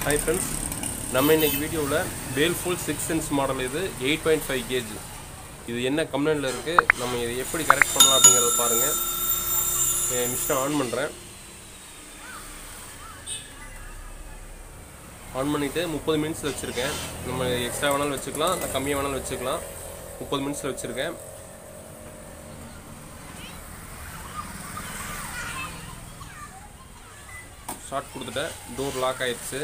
hi friends நம்ம இன்னைக்கு வீடியோவில் வேல்ஃபுல் சிக்ஸ் சென்ஸ் மாடல் இது எயிட் பாயிண்ட் ஃபைவ் கேஜி இது என்ன கம்ப்ளைண்டில் இருக்குது நம்ம இதை எப்படி கரெக்ட் பண்ணலாம் அப்படிங்கிறத பாருங்கள் மிஷினை ஆன் பண்ணுறேன் ஆன் பண்ணிவிட்டு முப்பது மினிட்ஸ் வச்சுருக்கேன் நம்ம எக்ஸ்ட்ரா வேணாலும் வச்சுக்கலாம் இல்லை கம்மியாக வேணாலும் வச்சுக்கலாம் முப்பது மினிட்ஸில் வச்சுருக்கேன் ஷார்ட் கொடுத்துட்டேன் டோர் லாக் ஆயிடுச்சு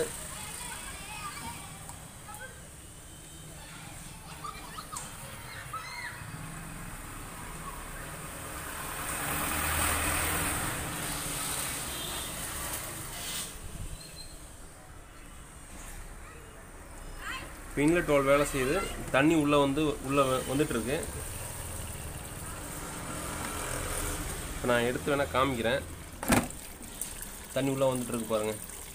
இன்லெட் வால் வேலை செய்யுது தண்ணி உள்ளே வந்து உள்ளே வந்துட்டு இருக்கு இப்போ நான் எடுத்து வேணால் காமிக்கிறேன் தண்ணி உள்ளே வந்துட்டு இருக்கு பாருங்க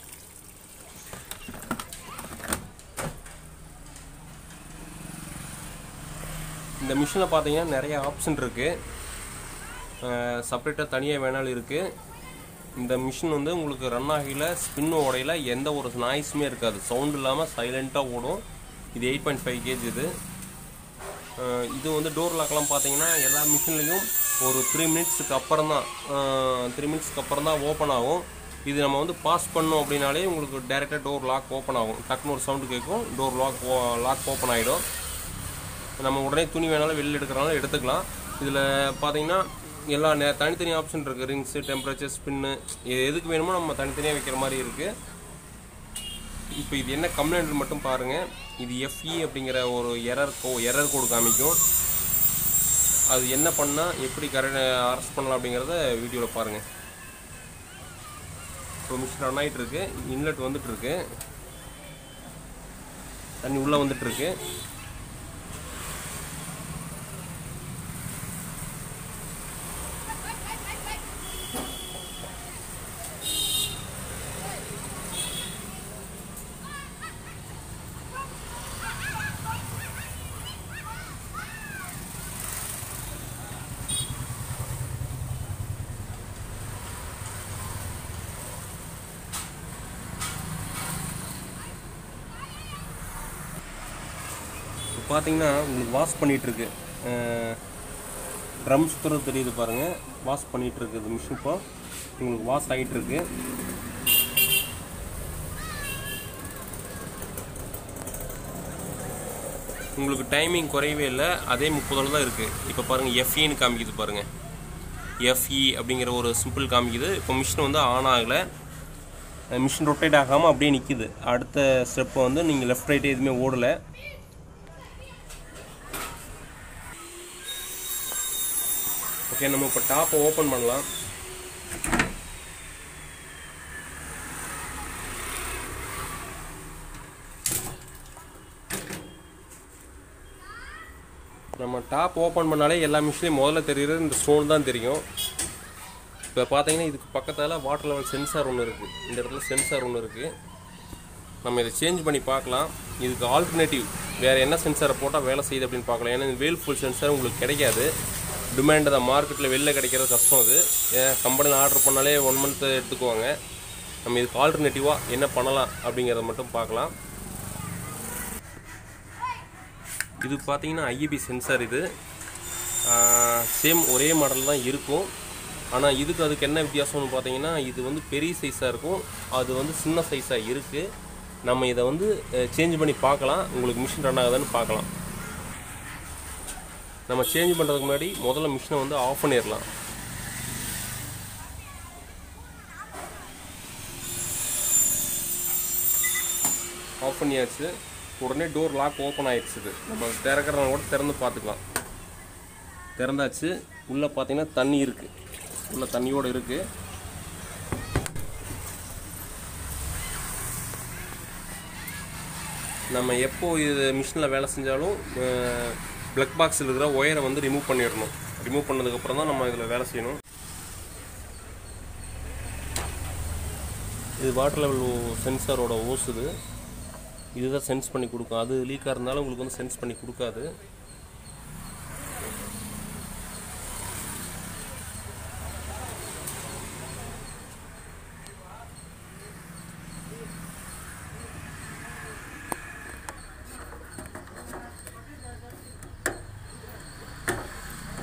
இந்த மிஷினில் பார்த்தீங்கன்னா நிறைய ஆப்ஷன் இருக்குது செப்பரேட்டாக தனியாக வேணாலும் இருக்குது இந்த மிஷின் வந்து உங்களுக்கு ரன் ஆகையில் ஸ்பின் உடையில எந்த ஒரு நாய்ஸுமே இருக்காது சவுண்ட் இல்லாமல் சைலண்ட்டாக ஓடும் இது எயிட் பாயிண்ட் ஃபைவ் கேஜ் இது அஹ் இது வந்து டோர் லாக்லாம் பார்த்தீங்கன்னா எல்லா மிஷின்லேயும் ஒரு த்ரீ மினிட்ஸுக்கு அப்புறம் தான் த்ரீ மினிட்ஸ்க்கு அப்புறம் தான் ஓப்பன் ஆகும் இது நம்ம வந்து பாஸ் பண்ணோம் அப்படின்னாலே உங்களுக்கு டேரெக்டாக டோர் லாக் ஓப்பன் ஆகும் டக்குன்னு ஒரு சவுண்டு கேட்கும் டோர் லாக் லாக் ஓப்பன் ஆகிடும் நம்ம உடனே துணி வேணாலும் வெளியில் எடுக்கிறனாலும் எடுத்துக்கலாம் இதில் பார்த்தீங்கன்னா எல்லா நே தனித்தனி ஆப்ஷன் இருக்குது ரிங்ஸு டெம்பரேச்சர் ஸ்பின்னு இது எதுக்கு வேணுமோ நம்ம தனித்தனியாக வைக்கிற மாதிரி இருக்குது இப்போ இது என்ன கம்ப்ளைண்ட் மட்டும் பாருங்கள் இது எஃப்இ அப்படிங்கிற ஒரு எரர் கோ எரர் கோடு காமிக்கும் அது என்ன பண்ணால் எப்படி கரெக்ட் அரெஸ்ட் பண்ணலாம் அப்படிங்கிறத வீடியோவில் பாருங்கள் இப்போ மிஷின் ரன் ஆகிட்டு இருக்கு இன்லெட் வந்துட்டு இருக்கு தண்ணி உள்ளே வந்துட்டு இருக்கு இப்போ பார்த்தீங்கன்னா உங்களுக்கு வாஷ் பண்ணிட்டு இருக்கு ட்ரம் சுற்றுறது தெரியுது பாருங்க வாஷ் பண்ணிட்டு இருக்குது மிஷின் இப்போ உங்களுக்கு வாஷ் ஆகிட்டு இருக்கு உங்களுக்கு டைமிங் குறையவே இல்லை அதே முப்பதில் தான் இருக்குது இப்போ பாருங்கள் எஃப்இன்னு காமிக்குது பாருங்கள் எஃப்இ அப்படிங்கிற ஒரு சிம்பிள் காமிக்குது இப்போ மிஷின் வந்து ஆன் ஆகலை மிஷின் ரொட்டேட் ஆகாமல் அப்படியே நிற்கிது அடுத்த ஸ்டெப்பை வந்து நீங்கள் லெஃப்ட் ரைட் எதுவுமே ஓடலை ஓகே நம்ம இப்போ டாப்பை ஓப்பன் பண்ணலாம் நம்ம டாப் ஓப்பன் பண்ணாலே எல்லா மிஷினையும் முதல்ல தெரியுறது இந்த ஸ்டோன் தான் தெரியும் இப்போ பார்த்தீங்கன்னா இதுக்கு பக்கத்தில் வாட்டர் லெவல் சென்சார் ஒன்று இருக்குது இந்த இடத்துல சென்சார் ஒன்று இருக்குது நம்ம இதை சேஞ்ச் பண்ணி பார்க்கலாம் இதுக்கு ஆல்டர்னேட்டிவ் வேறு என்ன சென்சாரை போட்டால் வேலை செய்யுது அப்படின்னு பார்க்கலாம் ஏன்னா இந்த வேல் ஃபுல் சென்சார் உங்களுக்கு கிடைக்காது டிமாண்ட் தான் மார்க்கெட்டில் வெளில கிடைக்கிறது கஷ்டம் அது ஏன் கம்பெனியில் ஆர்டர் பண்ணாலே ஒன் மந்த் எடுத்துக்குவாங்க நம்ம இதுக்கு ஆல்டர்னேட்டிவாக என்ன பண்ணலாம் அப்படிங்கிறத மட்டும் பார்க்கலாம் இது பார்த்தீங்கன்னா ஐஇபி சென்சார் இது சேம் ஒரே மாடல் தான் இருக்கும் ஆனால் இதுக்கு அதுக்கு என்ன வித்தியாசம்னு பார்த்தீங்கன்னா இது வந்து பெரிய சைஸாக இருக்கும் அது வந்து சின்ன சைஸாக இருக்குது நம்ம இதை வந்து சேஞ்ச் பண்ணி பார்க்கலாம் உங்களுக்கு மிஷின் ரன் ஆகுதான்னு பார்க்கலாம் நம்ம சேஞ்ச் பண்ணுறதுக்கு முன்னாடி முதல்ல மிஷினை வந்து ஆஃப் பண்ணிடலாம் ஆஃப் பண்ணியாச்சு உடனே டோர் லாக் ஓப்பன் ஆயிடுச்சு இது நம்ம திறக்கிறத கூட திறந்து பார்த்துக்கலாம் திறந்தாச்சு உள்ளே பார்த்தீங்கன்னா தண்ணி இருக்குது உள்ள தண்ணியோடு இருக்குது நம்ம எப்போ இது மிஷினில் வேலை செஞ்சாலும் ப்ளக் பாக்ஸில் இருக்கிற ஒயரை வந்து ரிமூவ் பண்ணிடணும் ரிமூவ் பண்ணதுக்கப்புறம் தான் நம்ம இதில் வேலை செய்யணும் இது வாட்டர் லெவல் சென்சாரோட ஓஸ் இது இதுதான் சென்ஸ் பண்ணி கொடுக்கும் அது லீக்காக இருந்தாலும் உங்களுக்கு வந்து சென்ஸ் பண்ணி கொடுக்காது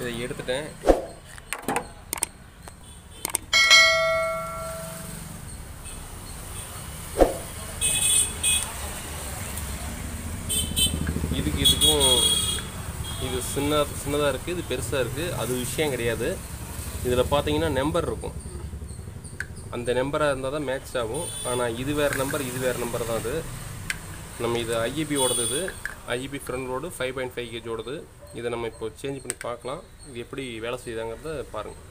இதை எடுத்துட்டேன் இதுக்கு இதுக்கும் இது சின்ன சின்னதாக இருக்குது இது பெருசாக இருக்குது அது விஷயம் கிடையாது இதில் பார்த்தீங்கன்னா நம்பர் இருக்கும் அந்த நம்பராக இருந்தால் தான் மேட்ச் ஆகும் ஆனால் இது வேறு நம்பர் இது வேறு நம்பர் தான் அது நம்ம இது ஐஇபி ஓடுது இது IEP front load five point five KG ஓடுது இதை நம்ம இப்போ சேஞ்ச் பண்ணி பார்க்கலாம் இது எப்படி வேலை செய்யுதாங்கிறத பாருங்கள்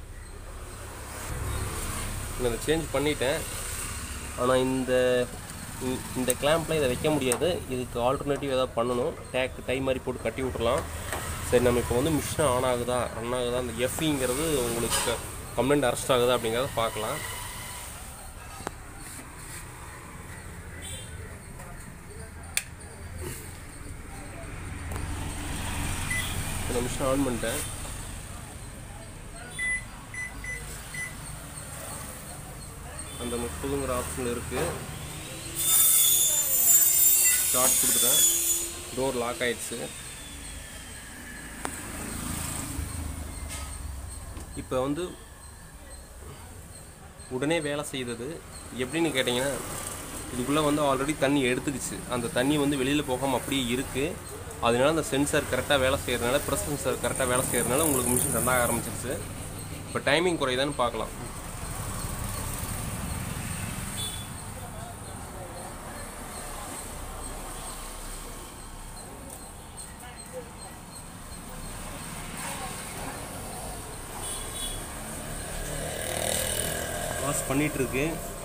நான் இதை சேஞ்ச் பண்ணிட்டேன் ஆனால் இந்த இந்த- இந்த கிளாம்பில் இதை வைக்க முடியாது இதுக்கு ஆல்டர்னேட்டிவ் ஏதாவது பண்ணணும் டேக் டை மாதிரி போட்டு கட்டி விட்றலாம் சரி நம்ம இப்போ வந்து மிஷின் ஆன் ஆகுதா ரன் ஆகுதா அந்த எஃப்இங்கிறது உங்களுக்கு கம்ப்ளைண்ட் அரெஸ்ட் ஆகுதா அப்படிங்கிறத பார்க்கலாம் இந்த மிஷின் ஆன் பண்ணிட்டேன் அந்த முப்பதுங்கிற ஆப்ஷன் இருக்குது ஸ்டார்ட் கொடுத்துட்டேன் டோர் லாக் ஆயிடுச்சு இப்போ வந்து உடனே வேலை செய்தது எப்படின்னு கேட்டிங்கன்னா இதுக்குள்ளே வந்து ஆல்ரெடி தண்ணி எடுத்துக்கிச்சு அந்த தண்ணி வந்து வெளியில் போகாமல் அப்படியே இருக்குது அதனால அந்த சென்சார் கரெக்டாக வேலை செய்கிறதுனால ப்ரெஸ் சென்சார் கரெக்டாக வேலை செய்கிறதுனால உங்களுக்கு மிஷின் ரெண்டாக ஆரம்பிச்சிருச்சு இப்போ டைமிங் குறையுதான்னு பார்க்கலாம் பாஸ் பண்ணிட்டு இருக்கு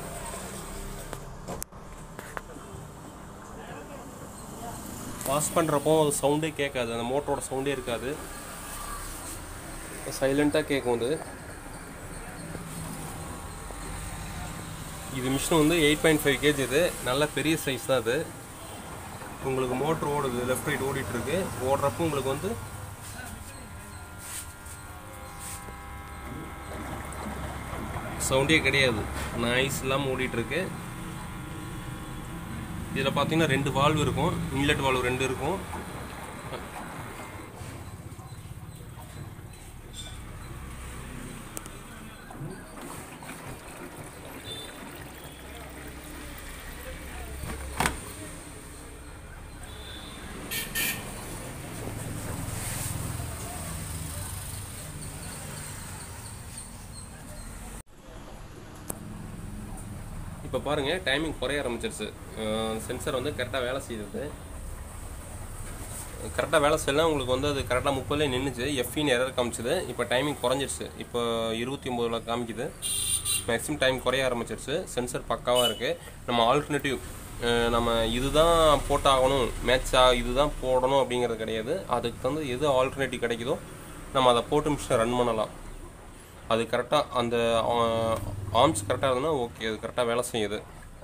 பாஸ் பண்ணுறப்போ அது சவுண்டே கேட்காது அந்த மோட்டரோட சவுண்டே இருக்காது சைலண்ட்டாக கேட்கும் அது இது மிஷின் வந்து எயிட் பாயிண்ட் ஃபைவ் கேஜ் இது நல்ல பெரிய சைஸ் தான் அது உங்களுக்கு மோட்ரு ஓடுது லெஃப்ட் ரைட் ஓடிட்டு இருக்கு ஓடுறப்போ உங்களுக்கு வந்து சவுண்டே கிடையாது நாய்ஸ் இல்லாமல் ஓடிட்டு இருக்கு இதில் பார்த்தீங்கன்னா ரெண்டு வால்வு இருக்கும் இன்லெட் வால்வு ரெண்டு இருக்கும் இப்போ பாருங்கள் டைமிங் குறைய ஆரம்பிச்சிருச்சு சென்சர் வந்து கரெக்டாக வேலை செய்யுது கரெக்டாக வேலை செய்யலாம் உங்களுக்கு வந்து அது கரெக்டாக முப்பதுலேயே நின்றுச்சு எஃப்இன்னு எரர் காமிச்சுது இப்போ டைமிங் குறைஞ்சிருச்சு இப்போ இருபத்தி ஒம்போதில் காமிக்குது மேக்ஸிமம் டைம் குறைய ஆரம்பிச்சிருச்சு சென்சர் பக்காவாக இருக்குது நம்ம ஆல்டர்னேட்டிவ் நம்ம இதுதான் போட்டாகணும் மேட்சா இதுதான் போடணும் அப்படிங்கிறது கிடையாது அதுக்கு தகுந்த எது ஆல்டர்னேட்டிவ் கிடைக்குதோ நம்ம அதை போட்டு மிஷினை ரன் பண்ணலாம் அது கரெக்டாக அந்த ஆர்ம்ஸ் கரெக்டாக இருந்ததுன்னா ஓகே அது கரெக்டாக வேலை செய்யுது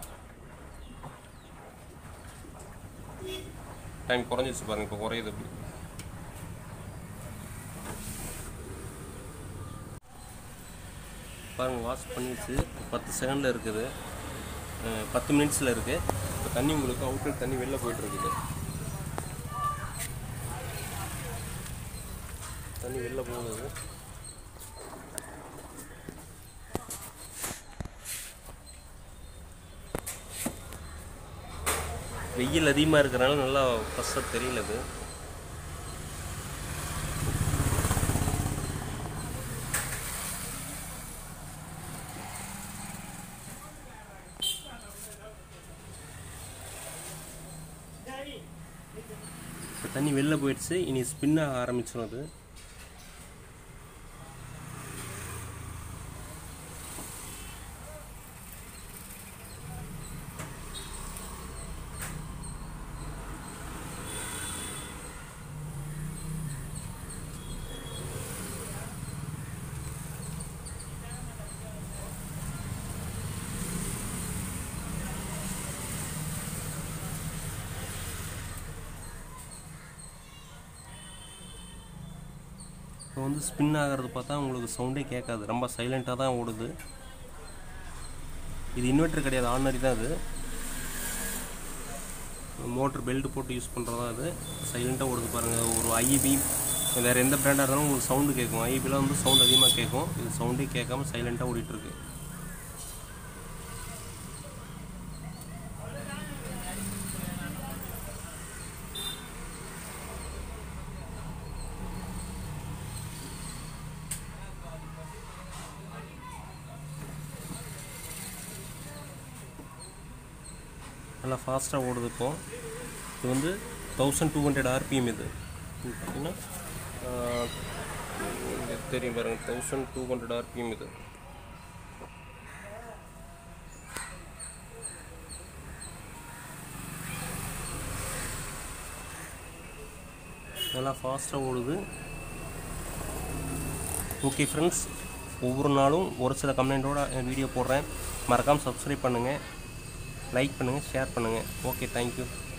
டைம் குறைஞ்சிச்சு பாருங்க இப்போ குறையுது அப்படி பாருங்க வாஷ் பண்ணிடுச்சு பத்து செகண்டில் இருக்குது அஹ் பத்து மினிட்ஸில் இருக்குது இப்போ தண்ணி உங்களுக்கு அவுட்லெட் தண்ணி வெளில போயிட்டு இருக்குது தண்ணி வெளில போகுது வெயில் அதிகமாக இருக்கிறனால நல்லா ஃபஸ்ட்டாக தெரியல அது இப்போ தண்ணி வெளில போயிடுச்சு இனி ஸ்பின் ஆக ஆரம்பிச்சிடும் அது இப்போ வந்து ஸ்பின் ஆகிறது பார்த்தா உங்களுக்கு சவுண்டே கேட்காது ரொம்ப சைலண்ட்டாக தான் ஓடுது இது இன்வெர்டர் கிடையாது ஆர்டினரி தான் அது மோட்ரு பெல்ட் போட்டு யூஸ் பண்ணுறதா அது சைலண்ட்டாக ஓடுது பாருங்கள் ஒரு ஐஇபி வேறு எந்த பிராண்டாக இருந்தாலும் உங்களுக்கு சவுண்டு கேட்கும் ஐபியில் வந்து சவுண்ட் அதிகமாக கேட்கும் இது சவுண்டே கேட்காம சைலண்ட்டாக ஓடிட்டுருக்கு நல்லா ஃபாஸ்ட்டாக ஓடுது இப்போ இது வந்து தௌசண்ட் டூ ஹண்ட்ரட் ஆர்பிஎம் இது இது பார்த்தீங்கன்னா ஆஹ், இங்க தெரியும் பாருங்கள் தௌசண்ட் டூ ஹண்ட்ரட் ஆர்பிஎம் இது நல்லா ஃபாஸ்ட்டாக ஓடுது ஓகே ஃப்ரெண்ட்ஸ் ஒவ்வொரு நாளும் ஒரு சில கம்ப்ளைண்ட்டோட வீடியோ போடுறேன் மறக்காமல் சப்ஸ்கிரைப் பண்ணுங்கள் லைக் பண்ணுங்கள் ஷேர் பண்ணுங்கள் ஓகே தேங்க்யூ